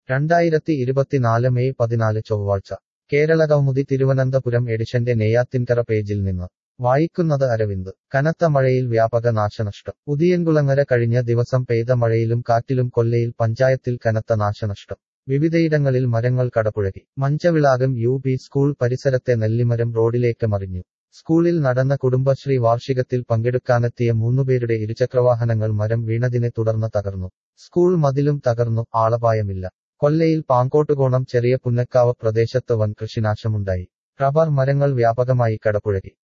രണ്ടായിരത്തി ഇരുപത്തിനാല് മെയ് പതിനാല് ചൊവ്വാഴ്ച കേരള കൗമുദി തിരുവനന്തപുരം എഡിഷന്റെ നെയ്യാത്തിൻകര പേജിൽ നിന്ന് വായിക്കുന്നത് അരവിന്ദ് കനത്ത മഴയിൽ വ്യാപക നാശനഷ്ടം ഉദിയൻകുളങ്ങര കഴിഞ്ഞ ദിവസം പെയ്ത മഴയിലും കാറ്റിലും കൊല്ലയിൽ പഞ്ചായത്തിൽ കനത്ത നാശനഷ്ടം വിവിധയിടങ്ങളിൽ മരങ്ങൾ കടപുഴകി മഞ്ചവിളാകം യു പി സ്കൂൾ പരിസരത്തെ നെല്ലിമരം റോഡിലേക്ക് മറിഞ്ഞു സ്കൂളിൽ നടന്ന കുടുംബശ്രീ വാർഷികത്തിൽ പങ്കെടുക്കാനെത്തിയ മൂന്നുപേരുടെ ഇരുചക്രവാഹനങ്ങൾ മരം വീണതിനെ തുടർന്ന് തകർന്നു സ്കൂൾ മതിലും തകർന്നു ആളപായമില്ല കൊല്ലയിൽ പാങ്കോട്ടുകോണം ചെറിയ പുന്നക്കാവ് പ്രദേശത്ത് വൻ കൃഷിനാശമുണ്ടായി റബ്ബർ മരങ്ങൾ വ്യാപകമായി കടപുഴകി